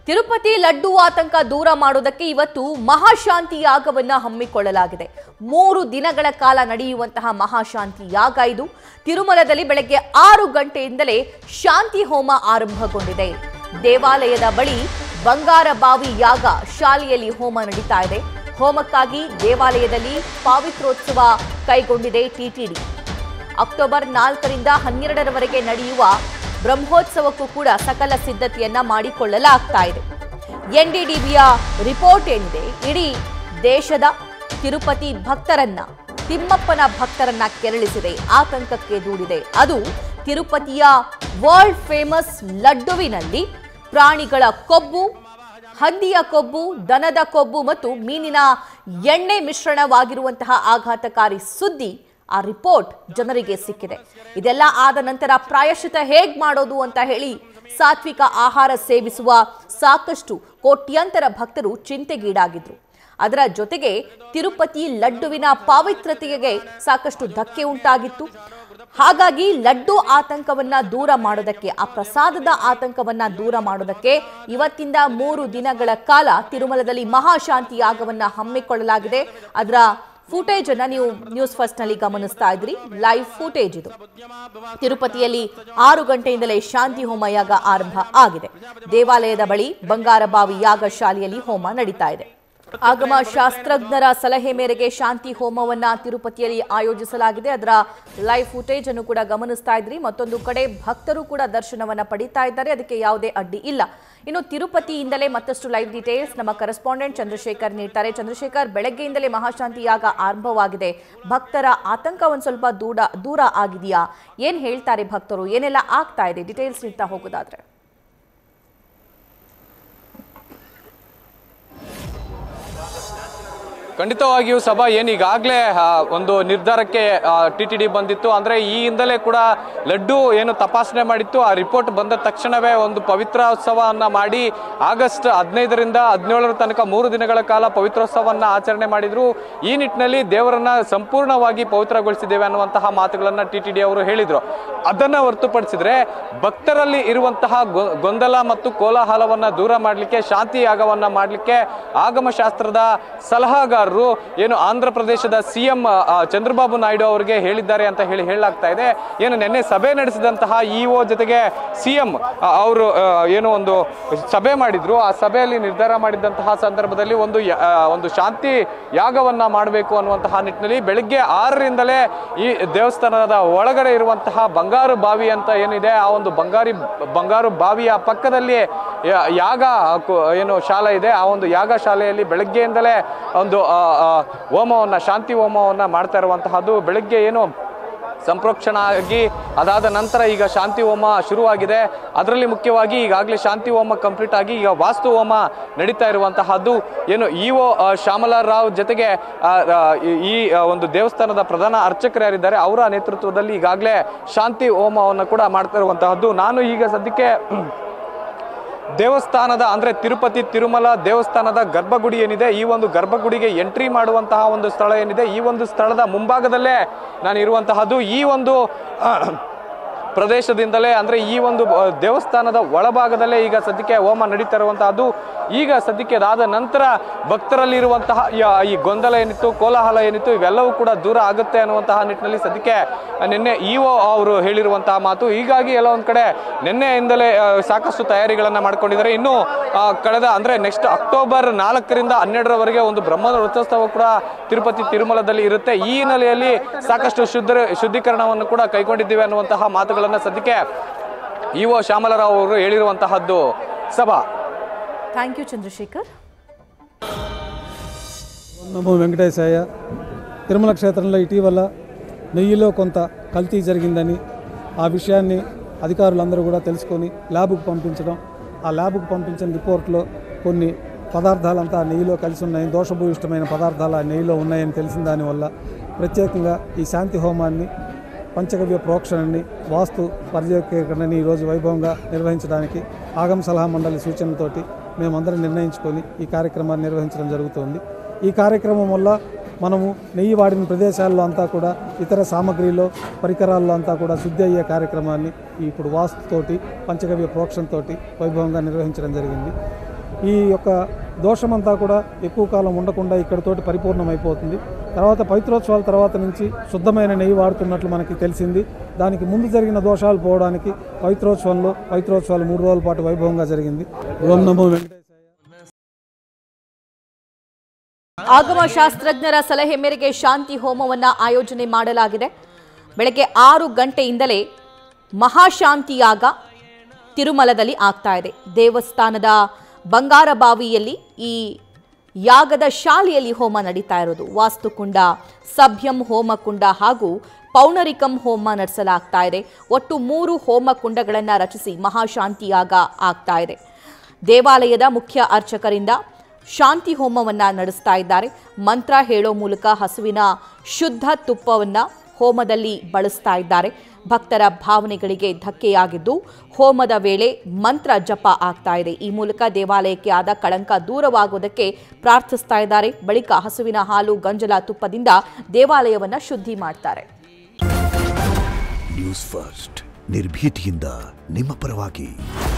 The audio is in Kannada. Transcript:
ತಿರುಪತಿ ಲಡ್ಡು ಆತಂಕ ದೂರ ಮಾಡೋದಕ್ಕೆ ಇವತ್ತು ಮಹಾಶಾಂತಿ ಯಾಗವನ್ನ ಹಮ್ಮಿಕೊಳ್ಳಲಾಗಿದೆ ಮೂರು ದಿನಗಳ ಕಾಲ ನಡೆಯುವಂತಹ ಮಹಾಶಾಂತಿ ಯಾಗ ಇದು ತಿರುಮಲದಲ್ಲಿ ಬೆಳಗ್ಗೆ ಆರು ಗಂಟೆಯಿಂದಲೇ ಶಾಂತಿ ಹೋಮ ಆರಂಭಗೊಂಡಿದೆ ದೇವಾಲಯದ ಬಳಿ ಬಂಗಾರ ಬಾವಿ ಯಾಗ ಶಾಲೆಯಲ್ಲಿ ಹೋಮ ನಡೀತಾ ಇದೆ ಹೋಮಕ್ಕಾಗಿ ದೇವಾಲಯದಲ್ಲಿ ಪಾವಿತ್ರೋತ್ಸವ ಕೈಗೊಂಡಿದೆ ಟಿಟಿಡಿ ಅಕ್ಟೋಬರ್ ನಾಲ್ಕರಿಂದ ಹನ್ನೆರಡರವರೆಗೆ ನಡೆಯುವ ಬ್ರಹ್ಮೋತ್ಸವಕ್ಕೂ ಕೂಡ ಸಕಲ ಸಿದ್ಧತೆಯನ್ನ ಮಾಡಿಕೊಳ್ಳಲಾಗ್ತಾ ಇದೆ ಎನ್ಡಿಡಿಬಿಯ ರಿಪೋರ್ಟ್ ಏನಿದೆ ಇಡೀ ದೇಶದ ತಿರುಪತಿ ಭಕ್ತರನ್ನ ತಿಮ್ಮಪ್ಪನ ಭಕ್ತರನ್ನ ಕೆರಳಿಸಿದೆ ಆತಂಕಕ್ಕೆ ದೂಡಿದೆ ಅದು ತಿರುಪತಿಯ ವರ್ಲ್ಡ್ ಫೇಮಸ್ ಲಡ್ಡುವಿನಲ್ಲಿ ಪ್ರಾಣಿಗಳ ಕೊಬ್ಬು ಹಂದಿಯ ಕೊಬ್ಬು ದನದ ಕೊಬ್ಬು ಮತ್ತು ಮೀನಿನ ಎಣ್ಣೆ ಮಿಶ್ರಣವಾಗಿರುವಂತಹ ಆಘಾತಕಾರಿ ಸುದ್ದಿ ಆ ರಿಪೋರ್ಟ್ ಜನರಿಗೆ ಸಿಕ್ಕಿದೆ ಇದೆಲ್ಲ ಆದ ನಂತರ ಪ್ರಾಯಶ್ಚಿತ ಹೇಗ್ ಮಾಡೋದು ಅಂತ ಹೇಳಿ ಸಾತ್ವಿಕ ಆಹಾರ ಸೇವಿಸುವ ಸಾಕಷ್ಟು ಕೋಟ್ಯಂತರ ಭಕ್ತರು ಚಿಂತೆಗೀಡಾಗಿದ್ರು ಅದರ ಜೊತೆಗೆ ತಿರುಪತಿ ಲಡ್ಡುವಿನ ಪಾವಿತ್ರತೆಗೆ ಸಾಕಷ್ಟು ಧಕ್ಕೆ ಉಂಟಾಗಿತ್ತು ಹಾಗಾಗಿ ಲಡ್ಡು ಆತಂಕವನ್ನ ದೂರ ಮಾಡೋದಕ್ಕೆ ಆ ಪ್ರಸಾದದ ಆತಂಕವನ್ನ ದೂರ ಮಾಡೋದಕ್ಕೆ ಇವತ್ತಿಂದ ಮೂರು ದಿನಗಳ ಕಾಲ ತಿರುಮಲದಲ್ಲಿ ಮಹಾಶಾಂತಿ ಯಾಗವನ್ನ ಹಮ್ಮಿಕೊಳ್ಳಲಾಗಿದೆ ಅದರ ಫುಟೇಜ್ ಅನ್ನ ನೀವು ನ್ಯೂಸ್ ಫಸ್ಟ್ ನಲ್ಲಿ ಗಮನಿಸ್ತಾ ಇದ್ರಿ ಲೈವ್ ಫುಟೇಜ್ ಇದು ತಿರುಪತಿಯಲ್ಲಿ ಆರು ಗಂಟೆಯಿಂದಲೇ ಶಾಂತಿ ಹೋಮ ಯಾಗ ಆರಂಭ ಆಗಿದೆ ದೇವಾಲಯದ ಬಳಿ ಬಂಗಾರ ಬಾವಿ ಯಾಗ ಶಾಲೆಯಲ್ಲಿ ಹೋಮ ನಡೀತಾ ಇದೆ ಆಗಮ ಶಾಸ್ತ್ರಜ್ಞರ ಸಲಹೆ ಮೇರೆಗೆ ಶಾಂತಿ ಹೋಮವನ್ನ ತಿರುಪತಿಯಲ್ಲಿ ಆಯೋಜಿಸಲಾಗಿದೆ ಅದರ ಲೈವ್ ಫುಟೇಜ್ ಅನ್ನು ಕೂಡ ಗಮನಿಸ್ತಾ ಇದ್ರಿ ಮತ್ತೊಂದು ಕಡೆ ಭಕ್ತರು ಕೂಡ ದರ್ಶನವನ್ನ ಪಡಿತಾ ಇದ್ದಾರೆ ಅದಕ್ಕೆ ಯಾವುದೇ ಅಡ್ಡಿ ಇಲ್ಲ ಇನ್ನು ತಿರುಪತಿಯಿಂದಲೇ ಮತ್ತಷ್ಟು ಲೈವ್ ಡೀಟೇಲ್ಸ್ ನಮ್ಮ ಕರೆಸ್ಪಾಂಡೆಂಟ್ ಚಂದ್ರಶೇಖರ್ ನೀಡ್ತಾರೆ ಚಂದ್ರಶೇಖರ್ ಬೆಳಗ್ಗೆಯಿಂದಲೇ ಮಹಾಶಾಂತಿ ಯಾಗ ಆರಂಭವಾಗಿದೆ ಭಕ್ತರ ಆತಂಕ ಒಂದ್ ಸ್ವಲ್ಪ ದೂರ ದೂರ ಆಗಿದೆಯಾ ಏನ್ ಹೇಳ್ತಾರೆ ಭಕ್ತರು ಏನೆಲ್ಲ ಆಗ್ತಾ ಇದೆ ಡೀಟೇಲ್ಸ್ ನೀಡ್ತಾ ಹೋಗೋದಾದ್ರೆ ಖಂಡಿತವಾಗಿಯೂ ಸಭಾ ಏನು ಈಗಾಗಲೇ ಒಂದು ನಿರ್ಧಾರಕ್ಕೆ ಟಿ ಟಿ ಡಿ ಬಂದಿತ್ತು ಅಂದ್ರೆ ಈ ಹಿಂದಲೇ ಕೂಡ ಲಡ್ಡು ಏನು ತಪಾಸಣೆ ಮಾಡಿತ್ತು ಆ ರಿಪೋರ್ಟ್ ಬಂದ ತಕ್ಷಣವೇ ಒಂದು ಪವಿತ್ರೋತ್ಸವವನ್ನ ಮಾಡಿ ಆಗಸ್ಟ್ ಹದಿನೈದರಿಂದ ಹದಿನೇಳರ ತನಕ ಮೂರು ದಿನಗಳ ಕಾಲ ಪವಿತ್ರೋತ್ಸವವನ್ನ ಆಚರಣೆ ಮಾಡಿದ್ರು ಈ ನಿಟ್ಟಿನಲ್ಲಿ ದೇವರನ್ನ ಸಂಪೂರ್ಣವಾಗಿ ಪವಿತ್ರಗೊಳಿಸಿದ್ದೇವೆ ಅನ್ನುವಂತಹ ಮಾತುಗಳನ್ನ ಟಿ ಟಿ ಡಿ ಅವರು ಹೇಳಿದ್ರು ಅದನ್ನ ಹೊರತುಪಡಿಸಿದ್ರೆ ಭಕ್ತರಲ್ಲಿ ಇರುವಂತಹ ಗೊ- ಗೊಂದಲ ಮತ್ತು ಕೋಲಾಹಲವನ್ನ ದೂರ ಮಾಡಲಿಕ್ಕೆ ಶಾಂತಿ ಯಾಗವನ್ನ ಮಾಡಲಿಕ್ಕೆ ಆಗಮ ಶಾಸ್ತ್ರದ ಸಲಹಾಗಾರರು ಏನು ಆಂಧ್ರ ಪ್ರದೇಶದ ಸಿಎಂ ಚಂದ್ರಬಾಬು ನಾಯ್ಡು ಅವರಿಗೆ ಹೇಳಿದ್ದಾರೆ ಅಂತ ಹೇಳಿ ಹೇಳಲಾಗ್ತಾ ಇದೆ ಏನು ನಿನ್ನೆ ಸಭೆ ನಡೆಸಿದಂತಹ ಇಒ ಜೊತೆಗೆ ಸಿಎಂ ಅವರು ಏನು ಒಂದು ಸಭೆ ಮಾಡಿದ್ರು ಆ ಸಭೆಯಲ್ಲಿ ನಿರ್ಧಾರ ಮಾಡಿದಂತಹ ಸಂದರ್ಭದಲ್ಲಿ ಒಂದು ಯ- ಆ, ಒಂದು ಶಾಂತಿ ಯಾಗವನ್ನ ಮಾಡಬೇಕು ಅನ್ನುವಂತಹ ನಿಟ್ಟಿನಲ್ಲಿ ಬೆಳಿಗ್ಗೆ ಆರರಿಂದಲೇ ಈ ದೇವಸ್ಥಾನದ ಒಳಗಡೆ ಇರುವಂತಹ ಬಂಗಾರು ಬಾವಿ ಅಂತ ಏನಿದೆ ಆ ಒಂದು ಬಂಗಾರಿ ಬಂಗಾರು ಬಾವಿಯ ಪಕ್ಕದಲ್ಲಿ ಯ- ಯಾಗ ಕು- ಏನು ಶಾಲೆ ಇದೆ ಆ ಒಂದು ಯಾಗ ಶಾಲೆಯಲ್ಲಿ ಬೆಳಗ್ಗೆಯಿಂದಲೇ ಒಂದು ಆ, ಆ, ಹೋಮವನ್ನ ಶಾಂತಿ ಹೋಮವನ್ನ ಮಾಡ್ತಾ ಇರುವಂತಹದ್ದು ಬೆಳಗ್ಗೆ ಏನು ಸಂಪ್ರೋಕ್ಷಣ ಆಗಿ ಅದಾದ ನಂತರ ಈಗ ಶಾಂತಿ ಹೋಮ ಶುರುವಾಗಿದೆ ಅದರಲ್ಲಿ ಮುಖ್ಯವಾಗಿ ಈಗಾಗಲೇ ಶಾಂತಿ ಹೋಮ ಕಂಪ್ಲೀಟ್ ಆಗಿ ಈಗ ವಾಸ್ತು ಹೋಮ ನಡೀತಾ ಇರುವಂತಹದ್ದು ಏನು ಇಒ ಶ್ಯಾಮಲಾ ರಾವ್ ಜೊತೆಗೆ ಆ, ಆ, ಈ- ಈ ಆ, ಒಂದು ದೇವಸ್ಥಾನದ ಪ್ರಧಾನ ಅರ್ಚಕರು ಯಾರಿದ್ದಾರೆ ಅವರ ನೇತೃತ್ವದಲ್ಲಿ ಈಗಾಗಲೇ ಶಾಂತಿ ಹೋಮವನ್ನು ಕೂಡ ಮಾಡ್ತಾ ಇರುವಂತಹದ್ದು ನಾನು ಈಗ ಸದ್ಯಕ್ಕೆ ದೇವಸ್ಥಾನದ ಅಂದ್ರೆ ತಿರುಪತಿ ತಿರುಮಲ ದೇವಸ್ಥಾನದ ಗರ್ಭಗುಡಿ ಏನಿದೆ ಈ ಒಂದು ಗರ್ಭಗುಡಿಗೆ ಎಂಟ್ರಿ ಮಾಡುವಂತಹ ಒಂದು ಸ್ಥಳ ಏನಿದೆ ಈ ಒಂದು ಸ್ಥಳದ ಮುಂಭಾಗದಲ್ಲೇ ನಾನು ಇರುವಂತಹದ್ದು ಈ ಒಂದು ಆ, ಪ್ರದೇಶದಿಂದಲೇ ಅಂದ್ರೆ ಈ ಒಂದು ಆ, ದೇವಸ್ಥಾನದ ಒಳಭಾಗದಲ್ಲೇ ಈಗ ಸದ್ಯಕ್ಕೆ ಹೋಮ ನಡೀತಾ ಇರುವಂತಹದ್ದು ಈಗ ಸದ್ಯಕ್ಕೆ ಅದಾದ ನಂತರ ಭಕ್ತರಲ್ಲಿರುವಂತಹ ಯ- ಈ ಗೊಂದಲ ಏನಿತ್ತು ಕೋಲಾಹಲ ಏನಿತ್ತು ಇವೆಲ್ಲವೂ ಕೂಡ ದೂರ ಆಗುತ್ತೆ ಅನ್ನುವಂತಹ ನಿಟ್ಟಿನಲ್ಲಿ ಸದ್ಯಕ್ಕೆ ನಿನ್ನೆ ಇಒ ಅವರು ಹೇಳಿರುವಂತಹ ಮಾತು ಹೀಗಾಗಿ ಎಲ್ಲ ಒಂದ್ ಕಡೆ ನಿನ್ನೆಯಿಂದಲೇ ಆ, ಸಾಕಷ್ಟು ತಯಾರಿಗಳನ್ನ ಮಾಡ್ಕೊಂಡಿದ್ದಾರೆ ಇನ್ನು ಆ, ಕಳೆದ ಅಂದ್ರೆ ನೆಕ್ಸ್ಟ್ ಅಕ್ಟೋಬರ್ ನಾಲ್ಕರಿಂದ ಹನ್ನೆರಡರವರೆಗೆ ಒಂದು ಬ್ರಹ್ಮ ರಥೋತ್ಸವ ಕೂಡ ತಿರುಪತಿ ತಿರುಮಲದಲ್ಲಿ ಇರುತ್ತೆ ಈ ಹಿನ್ನೆಲೆಯಲ್ಲಿ ಸಾಕಷ್ಟು ಶುದ್ಧ ಶುದ್ಧೀಕರಣವನ್ನು ಕೂಡ ಕೈಗೊಂಡಿದ್ದೀವಿ ಅನ್ನುವಂತಹ ಮಾತುಗಳನ್ನ ಸದ್ಯಕ್ಕೆ ಇಒ ಶ್ಯಾಮಲರಾವ್ ಅವರು ಹೇಳಿರುವಂತಹದ್ದು ಸಭಾ ಥ್ಯಾಂಕ್ యూ చంద్రశేఖర్ నమో వెంకటేశాయ తిరుమల క్షేత్రంలో ఇటీవల నెయ్యిలో కొంత కల్తీ జరిగిందని ఆ విషయాన్ని అధికారులందరూ కూడా తెలుసుకొని ల్యాబ్కు పంపించడం ఆ ల్యాబ్కు పంపించిన రిపోర్ట్లో కొన్ని పదార్థాలంతా ఆ నెయ్యిలో కలిసి ఉన్నాయని దోషభూయిష్టమైన పదార్థాలు ఆ నెయ్యిలో ఉన్నాయని తెలిసిన దానివల్ల ప్రత్యేకంగా ఈ శాంతి హోమాన్ని పంచగవ్య ప్రోక్షణని వాస్తు పర్యవేక్షణని ఈరోజు వైభవంగా నిర్వహించడానికి ఆగమ సలహా మండలి సూచనలతోటి మేమందరం నిర్ణయించుకొని ఈ కార్యక్రమాన్ని నిర్వహించడం జరుగుతుంది ఈ కార్యక్రమం వల్ల మనము నెయ్యి వాడిన ప్రదేశాల్లో అంతా కూడా ఇతర సామగ్రిలో పరికరాల్లో అంతా కూడా శుద్ధి అయ్యే కార్యక్రమాన్ని ఇప్పుడు వాస్తుతోటి పంచగవ్య ప్రోక్షణతోటి వైభవంగా నిర్వహించడం జరిగింది ఈ యొక్క దోషమంతా కూడా ఎక్కువ కాలం ఉండకుండా ఇక్కడితోటి పరిపూర్ణమైపోతుంది తర్వాత పవిత్రోత్సవాల తర్వాత నుంచి శుద్ధమైన నెయ్యి వాడుతున్నట్లు మనకి తెలిసింది దానికి ముందు జరిగిన దోషాలు పోవడానికి పవిత్రోత్సవంలో పవిత్రోత్సవాలు మూడు రోజుల పాటు వైభవంగా జరిగింది ఓం నమో వెంకటేశాయ ಆಗಮ ಶಾಸ್ತ್ರಜ್ಞರ ಸಲಹೆ ಮೇರೆಗೆ ಶಾಂತಿ ಹೋಮವನ್ನ ಆಯೋಜನೆ ಮಾಡಲಾಗಿದೆ ಬೆಳಗ್ಗೆ ಆರು ಗಂಟೆಯಿಂದಲೇ ಮಹಾಶಾಂತಿಯಾಗ ತಿರುಮಲದಲ್ಲಿ ಆಗ್ತಾ ಇದೆ ದೇವಸ್ಥಾನದ ಬಂಗಾರ ಬಾವಿಯಲ್ಲಿ ಈ ಯಾಗದ ಶಾಲೆಯಲ್ಲಿ ಹೋಮ ನಡೀತಾ ಇರೋದು ವಾಸ್ತುಕುಂಡ ಸಭ್ಯಂ ಹೋಮಕುಂಡ ಹಾಗೂ ಪೌನರಿಕಂ ಹೋಮ ನಡೆಸಲಾಗ್ತಾ ಇದೆ ಒಟ್ಟು ಮೂರು ಹೋಮ ಕುಂಡಗಳನ್ನು ರಚಿಸಿ ಮಹಾಶಾಂತಿಯಾಗ ಆಗ್ತಾ ಇದೆ ದೇವಾಲಯದ ಮುಖ್ಯ ಅರ್ಚಕರಿಂದ ಶಾಂತಿ ಹೋಮವನ್ನ ನಡೆಸ್ತಾ ಇದ್ದಾರೆ ಮಂತ್ರ ಹೇಳೋ ಮೂಲಕ ಹಸುವಿನ ಶುದ್ಧ ತುಪ್ಪವನ್ನ ಹೋಮದಲ್ಲಿ ಬಳಸ್ತಾ ಇದ್ದಾರೆ ಭಕ್ತರ ಭಾವನೆಗಳಿಗೆ ಧಕ್ಕೆಯಾಗಿದ್ದು ಹೋಮದ ವೇಳೆ ಮಂತ್ರ ಜಪ ಆಗ್ತಾ ಇದೆ ಈ ಮೂಲಕ ದೇವಾಲಯಕ್ಕೆ ಆದ ಕಳಂಕ ದೂರವಾಗುವುದಕ್ಕೆ ಪ್ರಾರ್ಥಿಸ್ತಾ ಇದ್ದಾರೆ ಬಳಿಕ ಹಸುವಿನ ಹಾಲು ಗಂಜಲ ತುಪ್ಪದಿಂದ ದೇವಾಲಯವನ್ನ ಶುದ್ಧಿ ಮಾಡ್ತಾರೆ ನ್ಯೂಸ್ ಫಸ್ಟ್ ನಿರ್ಭೀತಿಯಿಂದ ನಿಮ್ಮ ಪರವಾಗಿ